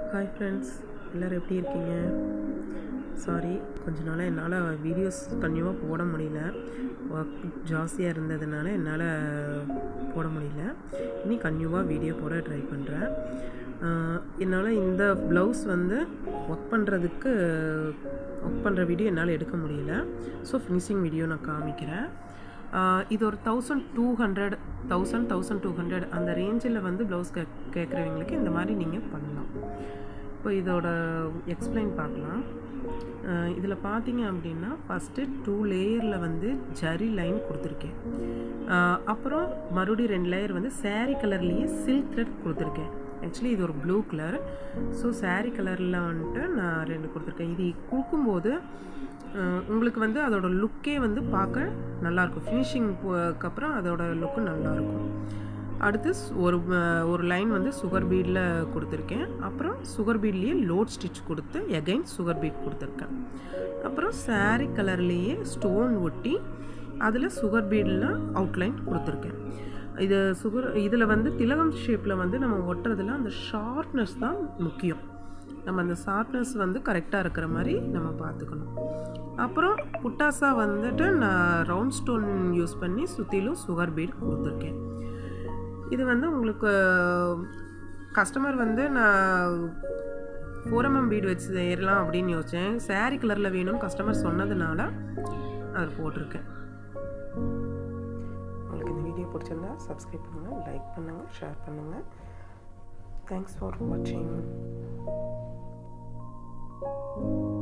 hi friends எல்லோரும் எப்படி இருக்கீங்க சாரி கொஞ்ச நாளாக என்னால் வீடியோஸ் கன்டினியூவாக போட முடியல ஒர்க் ஜாஸ்தியாக இருந்ததுனால என்னால் போட முடியல இனி கன்டினியூவாக வீடியோ போட ட்ரை பண்ணுறேன் என்னால் இந்த ப்ளவுஸ் வந்து ஒர்க் பண்ணுறதுக்கு ஒர்க் பண்ணுற வீடியோ என்னால் எடுக்க முடியல ஸோ ஃபினிஷிங் வீடியோ நான் காமிக்கிறேன் ஆஹ் இது ஒரு thousand two hundred thousand thousand two hundred அந்த ரேஞ்சில் வந்து ப்ளவுஸ் கே கேட்குறவங்களுக்கு இந்த மாதிரி நீங்கள் பண்ணலாம் இப்போ இதோட எக்ஸ்பிளைன் பார்க்கலாம் இதில் பார்த்தீங்க அப்படின்னா ஃபஸ்ட்டு டூ லேயரில் வந்து ஜரி லைன் கொடுத்துருக்கேன் ஆஹ் அப்புறம் மறுபடியும் ரெண்டு லேயர் வந்து saree கலர்லேயே சில்க் த்ரெட் கொடுத்துருக்கேன் ஆக்சுவலி இது ஒரு ப்ளூ கலர் ஸோ saree கலரில் வந்துட்டு நான் ரெண்டு கொடுத்துருக்கேன் இது கொடுக்கும்போது அஹ் உங்களுக்கு வந்து அதோட லுக்கே வந்து பார்க்க நல்லாயிருக்கும் ஃபினிஷிங்க்கு அப்புறம் அதோட லுக்கு நல்லாயிருக்கும் அடுத்து ஸ்- ஒரு அஹ், ஒரு லைன் வந்து சுகர் பீடில் கொடுத்துருக்கேன் அப்புறம் சுகர் பீட்லேயே லோட் ஸ்டிச் கொடுத்து எகைன் சுகர் பீட் கொடுத்துருக்கேன் அப்புறம் saree கலர்லேயே ஸ்டோன் ஒட்டி அதில் சுகர் பீடில் அவுட்லைன் கொடுத்துருக்கேன் இது சுகர் இதில் வந்து திலகம் ஷேப்பில் வந்து நம்ம ஒட்டுறதுல அந்த ஷார்ப்னஸ் தான் முக்கியம் நம்ம அந்த ஷார்ப்னஸ் வந்து கரெக்டாக இருக்கிற மாதிரி நம்ம பார்த்துக்கணும் அப்புறம் புட்டாசா வந்துட்டு நான் ரவுண்ட் ஸ்டோன் யூஸ் பண்ணி சுற்றிலும் சுகர் பீட் கொடுத்துருக்கேன் இது வந்து உங்களுக்கு கஸ்டமர் வந்து நான் ஃபோரமம் பீடு வச்சு செய்யலாம் அப்படின்னு யோசித்தேன் saree கலரில் வேணும் கஸ்டமர் சொன்னதுனால அது போட்டிருக்கேன் உங்களுக்கு இந்த வீடியோ பிடிச்சிருந்தா சப்ஸ்கிரைப் பண்ணுங்கள் லைக் பண்ணுங்கள் ஷேர் பண்ணுங்கள் தேங்க்ஸ் ஃபார் வாட்சிங்